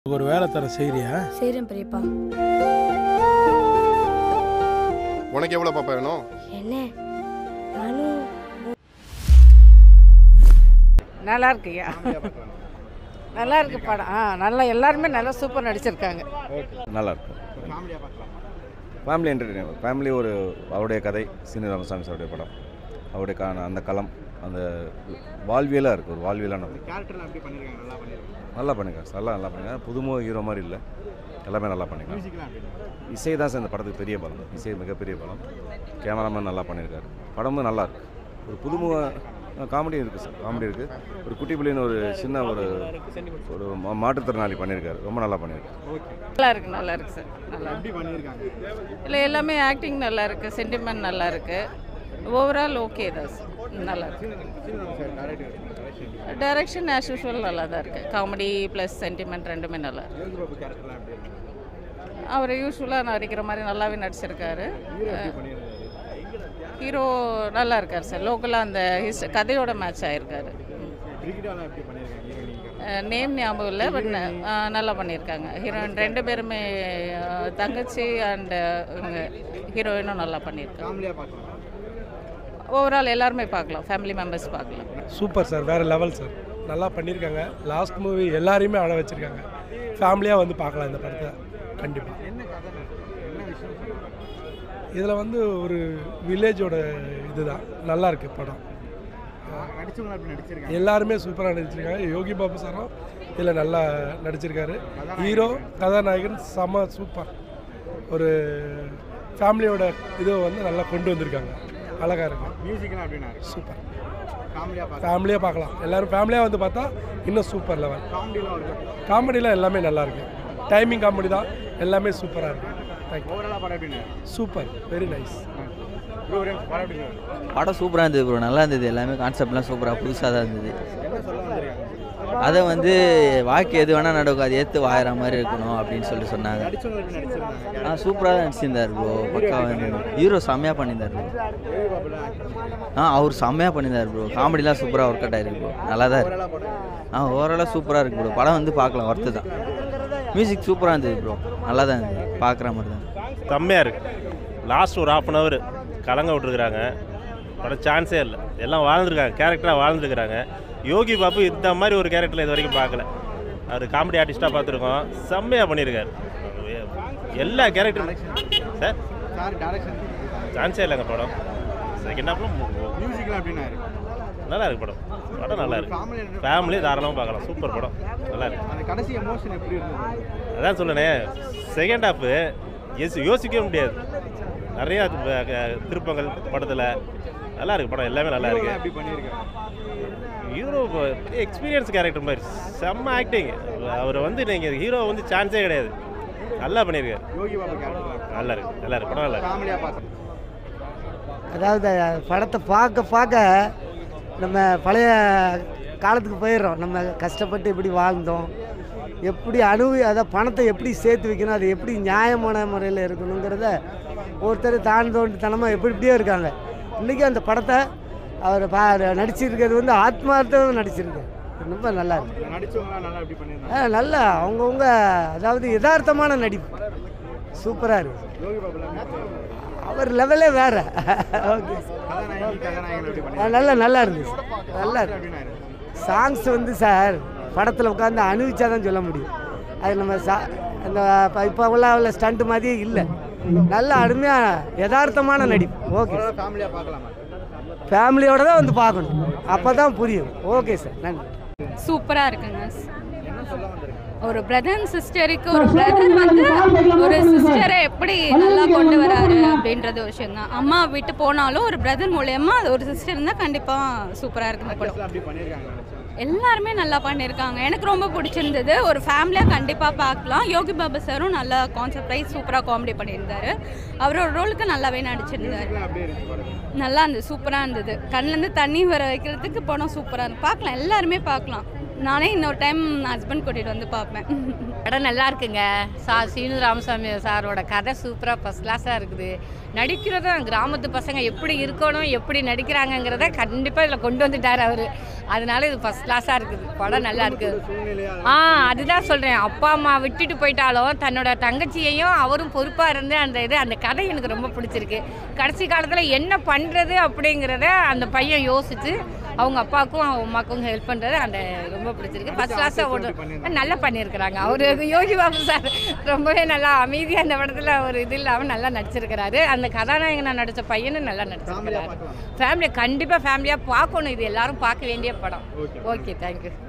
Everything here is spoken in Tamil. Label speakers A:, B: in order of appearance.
A: ஒரு வேலை தர செய்றியா
B: செய்கிறேன் பெரியப்பா
C: உனக்கு எவ்வளோ பாப்பா வேணும்
B: என்ன நானும்
D: நல்லா இருக்குய்யா நல்லா இருக்கு படம் ஆ நல்லா எல்லாருமே நல்லா சூப்பர் நடிச்சிருக்காங்க
E: நல்லா இருக்கும் ஃபேமிலி என்டர்டெயின்மெண்ட் ஃபேமிலி ஒரு அவருடைய கதை சீனி ராமசாமி சாருடைய படம் அவருடைய கா அந்த களம் அந்த வாழ்வியலாக இருக்குது ஒரு வாழ்வியலான
F: கேரக்டர்லாம் எப்படி பண்ணியிருக்காங்க நல்லா பண்ணியிருக்காங்க
E: நல்லா பண்ணிருக்காங்க சார் நல்லா பண்ணிருக்காங்க புதுமுக ஹீரோ மாதிரி இல்லை எல்லாமே நல்லா பண்ணிருக்காங்க
F: மியூசிக்லாம் எப்படி
E: இசை தான் சார் இந்த படத்துக்கு பெரிய பலம் இசை மிகப்பெரிய பலம் கேமராமேன் நல்லா பண்ணியிருக்காரு படமும் நல்லா இருக்கு ஒரு புதுமுக காமெடி இருக்குது சார் காமெடி இருக்குது ஒரு குட்டி பிள்ளைன்னு ஒரு சின்ன ஒரு ஒரு மா- மாற்றுத்திறனாளி பண்ணியிருக்காரு ரொம்ப நல்லா பண்ணியிருக்காரு
D: நல்லா இருக்கு நல்லா இருக்கு சார் நல்லா
F: எப்படி பண்ணியிருக்காங்க
D: இல்லை எல்லாமே ஆக்டிங் நல்லா இருக்கு சென்டிமெண்ட் நல்லா இருக்கு ஓவரால் ஓகே தான் சார் நல்லா இருக்கு
F: sir director
D: direction as usual நல்லா தான் இருக்கு காமெடி ப்ளஸ் சென்டிமெண்ட் ரெண்டுமே நல்லா இருக்கு
F: யோகி பாபு கேரக்டர்லாம் எப்படி இருக்கு
D: அவர் யூஸ்வலாக நடிக்கிற மாதிரி நல்லாவே நடிச்சிருக்காரு
F: பண்ணியிருந்தாரு
D: ஹீரோ நல்லா இருக்கார் சார் லோக்கலாக அந்த ஹிஸ் கதையோட மேட்ச் ஆயிருக்காரு
F: கிரிக்கெட்டாலாம் எப்படி பண்ணியிருக்காங்க ஹீரோயினிங்க
D: நேம் ஞாபகம் இல்லை பட் நல்லா பண்ணியிருக்காங்க ஹீரோயின் ரெண்டு பேருமே அஹ், தங்கச்சி அண்ட் இவங்க ஹீரோயினும் நல்லா பண்ணியிருக்காங்க
F: ஃபேமிலியாக பார்க்கலாம்
D: ஓவரால் எல்லாருமே பார்க்கலாம் ஃபேமிலி மெம்பர்ஸ் பார்க்கலாம்
A: சூப்பர் சார் வேற லெவல் சார் நல்லா பண்ணியிருக்காங்க லாஸ்ட் மூவி எல்லாரையுமே அழ வச்சிருக்காங்க ஃபேமிலியாக வந்து பார்க்கலாம் இந்த படத்தை கண்டிப்பாக
F: என்ன கதை என்ன விஷயம்
A: இதில் வந்து ஒரு வில்லேஜோட இதுதான் நல்லா இருக்கு படம்
F: நடிச்சவங்க எப்படி நடிச்சிருக்காங்க
A: எல்லாருமே சூப்பராக நடிச்சிருக்காங்க யோகி பாபு சாரும் இதில் நல்லா நடிச்சிருக்காரு ஹீரோ கதாநாயகன் செம சூப்பர் ஒரு ஃபேமிலியோட இதை வந்து நல்லா கொண்டு வந்திருக்காங்க அழகாக இருக்கு
F: மியூசிக்லாம் எப்படின்னா
A: சூப்பர்
F: ஃபேமிலியாக பார்க்கலாம்
A: ஃபேமிலியாக பார்க்கலாம் எல்லாரும் ஃபேமிலியாக வந்து பார்த்தா இன்னும் சூப்பர் லெவல்
F: காமெடிலாம் இருக்கும்
A: காமெடிலாம் எல்லாமே நல்லா இருக்கு டைமிங் காமெடி தான் எல்லாமே சூப்பராக இருக்கு தேங்க்யூ
F: ஓவராலாக படம் எப்படின்னா
A: சூப்பர் வெரி நைஸ்
F: ப்ரோ படம் எப்படின்னா
G: படம் சூப்பராக இருந்தது ப்ரோ நல்லா இருந்தது எல்லாமே கான்செப்ட்லாம் சூப்பராக புதுசாக தான் இருந்தது
F: என்ன சொல்ல வந்திருக்காங்க
G: அதை வந்து வாக்கு எது வேணால் நடக்கும் அது ஏற்று வாயிற மாதிரி இருக்கணும் அப்படின்னு சொல்லிட்டு சொன்னாங்க
F: நடிச்சவங்க எப்படி நடிச்சிருந்தாங்க
G: ஆ சூப்பராக தான் நடிச்சிருந்தார் ப்ரோ பக்கா வந்து ஹீரோ செம்மையாக பண்ணியிருந்தார் ப்ரோ
F: யோகி பாபுலாம் ஆக்டிங்
G: ஆ அவர் செம்மையாக பண்ணியிருந்தார் ப்ரோ காமெடிலாம் சூப்பராக ஒர்க் அவுட் ஆயிருக்கு ப்ரோ நல்லா தான் இருக்கு
F: ஓவராலாக படம்
G: ஆ ஓவராலாக சூப்பராக இருக்கு ப்ரோ படம் வந்து பார்க்கலாம் ஒர்த்து தான் மியூசிக் சூப்பராக இருந்தது ப்ரோ நல்லா தான் இருந்தது பார்க்குற மாதிரி தான்
H: செம்மையாக இருக்குது லாஸ்ட் ஒரு ஹாஃப் அன் ஹவர் கலங்க விட்டுருக்குறாங்க படம் சான்ஸே இல்லை எல்லாம் வாழ்ந்துருக்காங்க கேரக்டராக வாழ்ந்துருக்குறாங்க யோகி பாபு இந்த மாதிரி ஒரு கேரக்டரில் இது வரைக்கும் பார்க்கல அவர் காமெடி ஆர்டிஸ்ட்டாக பார்த்துருக்கோம் செம்மையாக பண்ணியிருக்காரு எல்லா கேரக்டரும் சார்
F: சார் டேரக்ஷன்
H: சான்ஸே இல்லைங்க படம் செகண்ட் ஹாஃப்ல
F: மியூசிக்லாம் எப்படின்னா இருக்கு
H: நல்லா இருக்கு படம் படம் நல்லா இருக்கு
F: ஃபேமிலி
H: ஃபேமிலி தாராளமாக பார்க்கலாம் சூப்பர் படம் நல்லா இருக்கு
F: அந்த கடைசி எமோஷன் எப்படி இருந்தது
H: அதான் சொன்னனே செகண்ட் ஹாஃபு யோசி யோசிக்கவே முடியாது நிறையா து- க- திருப்பங்கள் படத்தில் நல்லா இருக்கு படம் எல்லாமே நல்லா இருக்கு
F: எப்படி பண்ணியிருக்காங்க
H: ஹீரோ பெரிய எக்ஸ்பீரியன்ஸ் கேரக்டர் மாதிரி செம்ம ஆக்டிங் அவர் வந்து நீங்கள் ஹீரோ வந்து சான்ஸே கிடையாது நல்லா பண்ணியிருக்காரு
F: யோகி பாபு கேரக்டர்
H: நல்லா இருக்கு நல்லா இருக்கு படம் நல்லா இருக்கு
F: ஃபேமிலியாக பார்க்கலாம்
I: அதாவது படத்தை பார்க்க பார்க்க நம்ம பழைய காலத்துக்கு போயிடுறோம் நம்ம கஷ்டப்பட்டு எப்படி வாழ்ந்தோம் எப்படி அணுவி அதை பணத்தை எப்படி சேர்த்து வைக்கணும் அது எப்படி நியாயமான முறையில் இருக்கணுங்கிறத ஒருத்தர் தான் தோண்டித்தனமாக எப்படி இப்படியே இருக்காங்க இன்றைக்கி அந்த படத்தை அவர் பா நடிச்சிருக்கிறது வந்து ஆத்மார்த்தம் நடிச்சிருக்காரு ரொம்ப நல்லா இருக்கு
F: இந்த நடிச்சவங்களாம் நல்லா எப்படி பண்ணியிருந்தாங்க
I: ஆ, நல்லா அவங்கவுங்க அதாவது யதார்த்தமான நடிப்பு சூப்பராக இருக்கு
F: யோகி பாபுலாம்
I: அவர் லெவலே வேறு ஓகே
F: கதாநாயகி கதாநாயகன் எப்படி
I: ஆ,
F: பண்ணியிருக்காங்க
I: நல்லா நல்லா இருந்துச்சு நல்லா இருக்கு
F: எப்படின்னா இருக்கு
I: சாங்ஸ் வந்து சார் படத்தில் உட்காந்து அனுபவிச்சா தான் சொல்ல முடியும் அது நம்ம சா அந்த இப்போ உள்ள உள்ள ஸ்டண்ட் மாதிரியே இல்லை நல்ல அருமையாக யதார்த்தமான நடிப்பு ஓகே
F: ஃபேமிலியாக பார்க்கலாமா
I: ஃபேமிலியோட தான் வந்து பார்க்கணும் அப்போ தான் புரியும் ஓகே சார் நன்றி
B: சூப்பராக இருக்குங்க
F: என்ன சொல்ல வந்திருக்காங்க
B: ஒரு பிரதர் அண்ட் சிஸ்டருக்கு ஒரு பிரதர் வந்து ஒரு சிஸ்டரை எப்படி நல்லா கொண்டு வராரு அப்படின்றது ஒரு விஷயம் தான் அம்மா விட்டு போனாலும் ஒரு பிரதர் மூலயமா அது ஒரு சிஸ்டர் இருந்தால் கண்டிப்பாக சூப்பராக இருக்கு இந்த படம்
F: அப்படி பண்ணியிருக்காங்க நினைச்சேன்
B: எல்லாருமே நல்லா பண்ணியிருக்காங்க எனக்கு ரொம்ப பிடிச்சிருந்தது ஒரு ஃபேமிலியாக கண்டிப்பாக பார்க்கலாம் யோகி பாபா சாரும் நல்லா கான்செப்ட் வைஸ் சூப்பராக காமெடி பண்ணியிருந்தாரு அவரோட ரோலுக்கு நல்லாவே நடிச்சிருந்தாரு
F: அப்படியே இருந்துச்சு படம்
B: நல்லா இருந்தது சூப்பராக இருந்தது கண்ணுலேருந்து தண்ணி வர வைக்கிறதுக்கு படம் சூப்பராக இருந்து பார்க்கலாம் எல்லாருமே பார்க்கலாம் நானே இன்னொரு டைம் ஹஸ்பண்ட் கூட்டிகிட்டு வந்து பார்ப்பேன்
J: படம் நல்லா இருக்குங்க சா சீனு ராமசாமி சாரோட கதை சூப்பராக ஃபஸ்ட் கிளாஸாக இருக்குது நடிக்கிறதும் கிராமத்து பசங்க எப்படி இருக்கணும் எப்படி நடிக்கிறாங்கங்கிறத கண்டிப்பாக இதில் கொண்டு வந்துட்டார் அவர் அதனால இது ஃபஸ்ட் கிளாஸாக இருக்குது படம் நல்லா இருக்குது ஆ அதுதான் சொல்கிறேன் அப்பா அம்மா விட்டுட்டு போயிட்டாலும் தன்னோட தங்கச்சியையும் அவரும் பொறுப்பாக இருந்து அந்த இது அந்த கதை எனக்கு ரொம்ப பிடிச்சிருக்கு கடைசி காலத்தில் என்ன பண்ணுறது அப்படிங்கிறத அந்த பையன் யோசித்து அவங்க அப்பாவுக்கும் அவங்க அம்மாவுக்கும் ஹெல்ப் பண்ணுறது அந்த ரொம்ப பிடிச்சிருக்கு ஃபஸ்ட் கிளாஸாக ஓடு நல்லா பண்ணியிருக்கிறாங்க அவர் யோகி பாபு சார் ரொம்பவே நல்லா அமைதியாக அந்த படத்தில் ஒரு இது இல்லாமல் நல்லா நடிச்சிருக்கிறாரு அந்த கதாநாயகனா நடித்த பையனும் நல்லா நடிச்சிருக்கிறாரு ஃபேமிலி கண்டிப்பாக ஃபேமிலியாக பார்க்கணும் இது எல்லாரும் பார்க்க வேண்டிய படம் ஓகே தேங்க்யூ